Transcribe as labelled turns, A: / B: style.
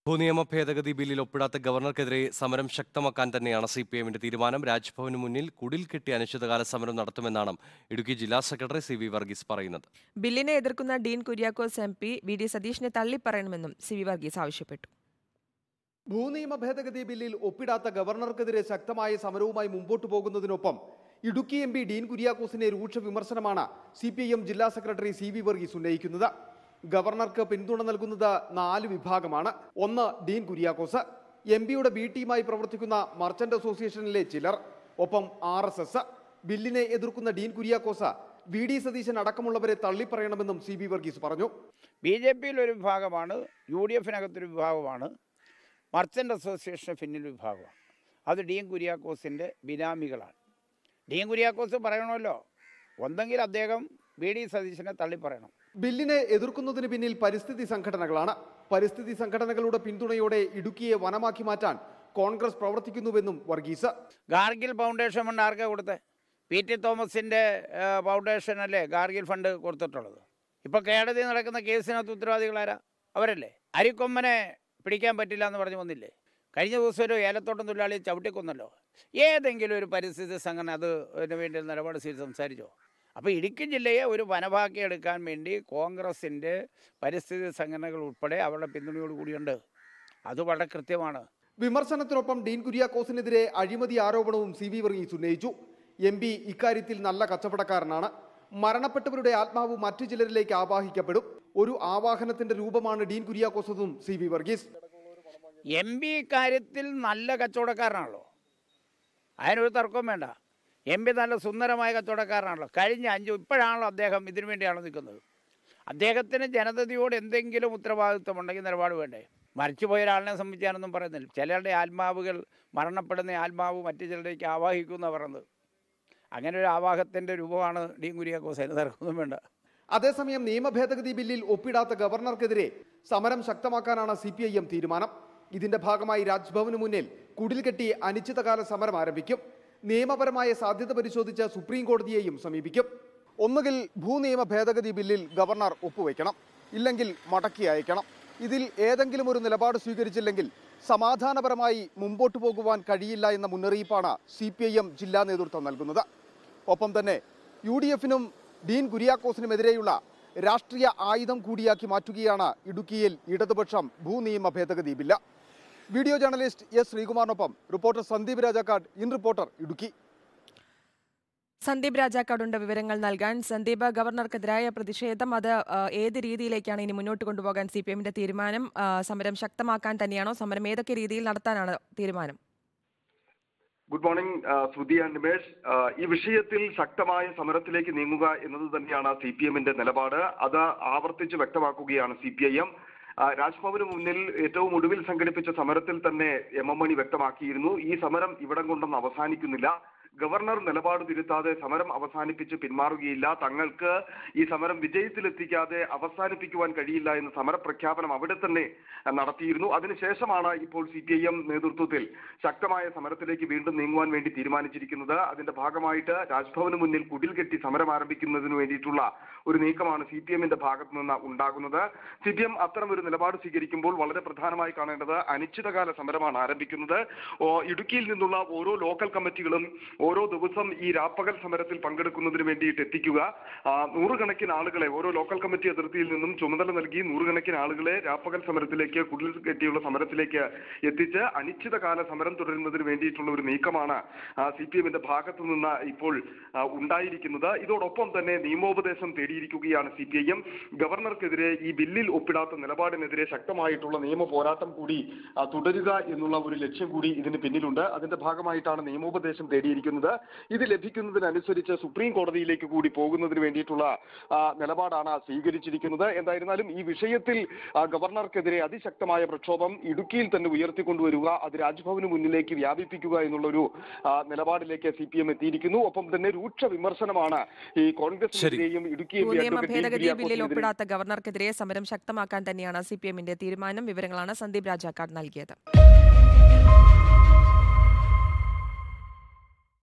A: ഭൂനിയമ ഭേദഗതി ബില്ലിൽ ഒപ്പിടാത്ത ഗവർണർക്കെതിരെ സമരം ശക്തമാക്കാൻ തന്നെയാണ് സി പി എമ്മിന്റെ തീരുമാനം രാജ്ഭവന് മുന്നിൽ കുടിൽ കെട്ടി അനിശ്ചിതകാല സമരം നടത്തുമെന്നാണ് ഇടുക്കി ജില്ലാ സെക്രട്ടറി സി വി വർഗീസ് പറയുന്നത്
B: ബില്ലിനെ എതിർക്കുന്ന Dean Kuriakose M P V D സതീഷിനെ തള്ളിപ്പറയണമെന്നും സി വി വർഗീസ് ആവശ്യപ്പെട്ടു
C: ഭൂനിയമ ഭേദഗതി ബില്ലിൽ ഒപ്പിടാത്ത ഗവർണർക്കെതിരെ ശക്തമായ സമരവുമായി മുമ്പോട്ടു പോകുന്നതിനൊപ്പം ഇടുക്കി എം പി ഡീൻ കുര്യാക്കോസിനെ രൂക്ഷ വിമർശനമാണ് സി പി ഐ എം ജില്ലാ സെക്രട്ടറി സി വി വർഗീസ് ഉന്നയിക്കുന്നത് ഗവർണർക്ക് പിന്തുണ നൽകുന്നത് നാല് വിഭാഗമാണ് ഒന്ന് ഡീൻ കുര്യാക്കോസ് എം പിയുടെ ബി ടീമായി പ്രവർത്തിക്കുന്ന മർച്ചന്റ് അസോസിയേഷനിലെ ചിലർ ഒപ്പം ആർ എസ് എസ് ബില്ലിനെ എതിർക്കുന്ന ഡീൻ കുര്യാക്കോസ് വി ഡി സതീശൻ അടക്കമുള്ളവരെ തള്ളിപ്പറയണമെന്നും സി ബി വർഗീസ് പറഞ്ഞു
D: ബി ജെ പിയിൽ ഒരു വിഭാഗമാണ് യു ഡി എഫിനകത്തൊരു വിഭാഗമാണ് മർച്ചൻ്റ് അസോസിയേഷൻ പിന്നിൽ വിഭാഗമാണ് അത് ഡി എം കുര്യാക്കോസിൻ്റെ ബിനാമികളാണ് ഡി എം കുര്യാക്കോസ് പറയണമല്ലോ ഒന്നെങ്കിൽ അദ്ദേഹം ബി ഡി സതീശനെ തള്ളിപ്പറയണം
C: ബില്ലിനെ എതിർക്കുന്നതിന് പിന്നിൽ പരിസ്ഥിതി സംഘടനകളാണ് പരിസ്ഥിതി സംഘടനകളുടെ പിന്തുണയോടെ ഇടുക്കിയെ വനമാക്കി മാറ്റാൻ കോൺഗ്രസ് പ്രവർത്തിക്കുന്നുവെന്നും വർഗീസ്
D: ഗാർഗിൽ ഫൗണ്ടേഷൻ ഫണ്ട് ആർക്കാ കൊടുത്തത് പി ടി തോമസിൻ്റെ ഫൗണ്ടേഷനല്ലേ ഗാർഗിൽ ഫണ്ട് കൊടുത്തിട്ടുള്ളത് ഇപ്പോൾ കേടതി നടക്കുന്ന കേസിനകത്ത് ഉത്തരവാദികളാരാ അവരല്ലേ അരിക്കൊമ്പനെ പിടിക്കാൻ പറ്റില്ല എന്ന് പറഞ്ഞു വന്നില്ലേ കഴിഞ്ഞ ദിവസം ഒരു ഏലത്തോട്ടം തൊഴിലാളി ചവിട്ടിക്കൊന്നല്ലോ ഏതെങ്കിലും ഒരു പരിസ്ഥിതി സംഘടന അത് അതിന് വേണ്ടി നിലപാട് സ്വീകരിച്ച് സംസാരിച്ചോ അപ്പോൾ ഇടുക്കി ജില്ലയെ ഒരു വനഭാക്കി എടുക്കാൻ വേണ്ടി കോൺഗ്രസിൻ്റെ പരിസ്ഥിതി സംഘടനകൾ ഉൾപ്പെടെ അവരുടെ പിന്തുണയോട് കൂടിയുണ്ട് അത് വളരെ കൃത്യമാണ്
C: വിമർശനത്തിനൊപ്പം ഡീൻ കുര്യാക്കോസിനെതിരെ അഴിമതി ആരോപണവും സി വി വർഗീസ് ഉന്നയിച്ചു എം പി ഇക്കാര്യത്തിൽ നല്ല കച്ചവടക്കാരനാണ് മരണപ്പെട്ടവരുടെ ആത്മാവ് മറ്റു ചിലരിലേക്ക് ആവാഹിക്കപ്പെടും ഒരു ആവാഹനത്തിന്റെ രൂപമാണ് ഡീൻ കുര്യാക്കോസെന്നും C V Varghese
D: M P കാര്യത്തിൽ നല്ല കച്ചവടക്കാരനാണല്ലോ അതിനൊരു തർക്കവും വേണ്ട എം പി നല്ല സുന്ദരമായ കച്ചവടക്കാരനാണല്ലോ കഴിഞ്ഞ അഞ്ചു ഇപ്പോഴാണല്ലോ അദ്ദേഹം ഇതിനു വേണ്ടിയാണ് നിൽക്കുന്നത് അദ്ദേഹത്തിന് ജനതയോട് എന്തെങ്കിലും ഉത്തരവാദിത്വമുണ്ടെങ്കിൽ നിലപാട് വേണ്ടേ മരിച്ചുപോയ ഒരാളിനെ സംബന്ധിച്ച് ഞാനൊന്നും പറയുന്നില്ല ചിലരുടെ ആത്മാവുകൾ മരണപ്പെടുന്ന ആത്മാവ് മറ്റു ചിലരേക്ക് ആവാഹിക്കുമെന്നാണ് പറയുന്നത് അങ്ങനെ ഒരു ആവാഹത്തിൻ്റെ രൂപമാണ് ഡി കുര്യാക്കോസ് അതിന് തർക്കമൊന്നും വേണ്ട
C: അതേസമയം നിയമ ഭേദഗതി ബില്ലിൽ ഒപ്പിടാത്ത ഗവർണർക്കെതിരെ സമരം ശക്തമാക്കാനാണ് സി പി ഐ എം തീരുമാനം ഇതിന്റെ ഭാഗമായി രാജ്ഭവന് മുന്നിൽ കുടിൽ കെട്ടി അനിശ്ചിതകാല സമരം ആരംഭിക്കും നിയമപരമായ സാധ്യത പരിശോധിച്ച് സുപ്രീം കോടതിയെയും സമീപിക്കും ഒന്നുകിൽ ഭൂനിയമ ഭേദഗതി ബില്ലിൽ ഗവർണർ ഒപ്പുവെക്കണം ഇല്ലെങ്കിൽ മടക്കി അയക്കണം ഇതിൽ ഏതെങ്കിലും ഒരു നിലപാട് സ്വീകരിച്ചില്ലെങ്കിൽ സമാധാനപരമായി മുമ്പോട്ടു പോകുവാൻ കഴിയില്ല എന്ന മുന്നറിയിപ്പാണ് സി പി ഐ എം ജില്ലാ നേതൃത്വം നൽകുന്നത് ഒപ്പം തന്നെ യു ഡി എഫിനും ഡീൻ കുര്യാക്കോസിനുമെതിരെയുള്ള രാഷ്ട്രീയ ആയുധം കൂടിയാക്കി മാറ്റുകയാണ് ഇടുക്കിയിൽ ഇടതുപക്ഷം ഭൂനിയമ ഭേദഗതി ബില്ല് വീഡിയോ ജേർണലിസ്റ്റ് എസ് ശ്രീകുമാറിനൊപ്പം reporter Sandeep Rajakkad in reporter Idukki
B: Sandeep രാജാക്കാടുണ്ട് വിവരങ്ങൾ നൽകാൻ സന്ദീപ് ഗവർണർക്കെതിരായ പ്രതിഷേധം അത് ആ, ഏത് രീതിയിലേക്കാണ് ഇനി മുന്നോട്ട് കൊണ്ടുപോകാൻ സി പി എമ്മിന്റെ തീരുമാനം ആ, സമരം ശക്തമാക്കാൻ തന്നെയാണോ സമരം ഏതൊക്കെ രീതിയിൽ നടത്താനാണ് തീരുമാനം
E: ഗുഡ് മോർണിംഗ് ആ, ശ്രുതി ആൻഡ് നിമേഷ് ആ, ഈ വിഷയത്തിൽ ശക്തമായ സമരത്തിലേക്ക് നീങ്ങുക എന്നത് തന്നെയാണ് സി പി എമ്മിന്റെ നിലപാട് അത് ആവർത്തിച്ച് വ്യക്തമാക്കുകയാണ് സി പി ഐ എം രാജ്ഭവന് മുന്നിൽ ഏറ്റവും ഒടുവിൽ സംഘടിപ്പിച്ച സമരത്തിൽ തന്നെ എം എം മണി വ്യക്തമാക്കിയിരുന്നു ഈ സമരം ഇവിടം കൊണ്ടൊന്നും അവസാനിക്കുന്നില്ല ഗവർണർ നിലപാട് തിരുത്താതെ സമരം അവസാനിപ്പിച്ച് പിന്മാറുകയില്ല തങ്ങൾക്ക് ഈ സമരം വിജയത്തിലെത്തിക്കാതെ അവസാനിപ്പിക്കുവാൻ കഴിയില്ല എന്ന സമരപ്രഖ്യാപനം അവിടെ തന്നെ ആ, നടത്തിയിരുന്നു അതിനുശേഷമാണ് ഇപ്പോൾ സി പി ഐ എം നേതൃത്വത്തിൽ ശക്തമായ സമരത്തിലേക്ക് വീണ്ടും നീങ്ങുവാൻ വേണ്ടി തീരുമാനിച്ചിരിക്കുന്നത് അതിന്റെ ഭാഗമായിട്ട് രാജ്ഭവന് മുന്നിൽ കുടിൽ കെട്ടി സമരം ആരംഭിക്കുന്നതിന് വേണ്ടിയിട്ടുള്ള ഒരു നീക്കമാണ് സി പി എമ്മിന്റെ ഭാഗത്തു നിന്ന് ഉണ്ടാകുന്നത് സി പി എം അത്തരം ഒരു നിലപാട് സ്വീകരിക്കുമ്പോൾ വളരെ പ്രധാനമായി കാണേണ്ടത് അനിശ്ചിതകാല സമരമാണ് ആരംഭിക്കുന്നത് ഓ, ഇടുക്കിയിൽ നിന്നുള്ള ഓരോ ലോക്കൽ കമ്മിറ്റികളും ഓരോ ദിവസം ഈ രാപ്പകൽ സമരത്തിൽ പങ്കെടുക്കുന്നതിന് വേണ്ടിയിട്ട് എത്തിക്കുക ആ, നൂറുകണക്കിന് ആളുകളെ ഓരോ ലോക്കൽ കമ്മിറ്റി അതിർത്തിയിൽ നിന്നും ചുമതല നൽകി നൂറുകണക്കിന് ആളുകളെ രാപ്പകൽ സമരത്തിലേക്ക് കുടിൽ കെട്ടിയുള്ള സമരത്തിലേക്ക് എത്തിച്ച് അനിശ്ചിതകാല സമരം തുടരുന്നതിന് വേണ്ടിയിട്ടുള്ള ഒരു നീക്കമാണ് സി പി എമ്മിന്റെ ഭാഗത്തു നിന്ന് ഇപ്പോൾ ആ, ഉണ്ടായിരിക്കുന്നത് ഇതോടൊപ്പം തന്നെ നിയമോപദേശം തേടിയിരിക്കുകയാണ് സി പി ഐ എം ഗവർണർക്കെതിരെ ഈ ബില്ലിൽ ഒപ്പിടാത്ത നിലപാടിനെതിരെ ശക്തമായിട്ടുള്ള നിയമ പോരാട്ടം കൂടി ആ, തുടരുക എന്നുള്ള ഒരു ലക്ഷ്യം കൂടി ഇതിന് പിന്നിലുണ്ട് അതിന്റെ ഭാഗമായിട്ടാണ് നിയമോപദേശം തേടിയിരിക്കുന്നത് ഇത് ലഭിക്കുന്നതിനനുസരിച്ച് സുപ്രീം കോടതിയിലേക്ക് കൂടി പോകുന്നതിന് വേണ്ടിയിട്ടുള്ള ആ, നിലപാടാണ് സ്വീകരിച്ചിരിക്കുന്നത് എന്തായിരുന്നാലും ഈ വിഷയത്തിൽ ആ, ഗവർണർക്കെതിരെ അതിശക്തമായ പ്രക്ഷോഭം ഇടുക്കിയിൽ തന്നെ ഉയർത്തിക്കൊണ്ടുവരിക അത് രാജ്ഭവന് മുന്നിലേക്ക് വ്യാപിപ്പിക്കുക എന്നുള്ളൊരു ആ, നിലപാടിലേക്ക് സി പി എം എത്തിയിരിക്കുന്നു ഒപ്പം തന്നെ രൂക്ഷ വിമർശനമാണ് ഈ കോൺഗ്രസിനെതിരെയും ഇടുക്കി എം പി
B: ഭൂനിയമ
E: അഡ്വക്കേറ്റ് ഡി.
B: ഭേദഗതി ബില്ലിൽ
E: കുര്യാക്കോസിനെതിരെയും
B: ഒപ്പിടാത്ത ഗവർണർക്കെതിരെ സമരം ശക്തമാക്കാൻ തന്നെയാണ് സി പി എമ്മിന്റെ തീരുമാനം വിവരങ്ങളാണ് സന്ദീപ് രാജാക്കാട് നൽകിയത്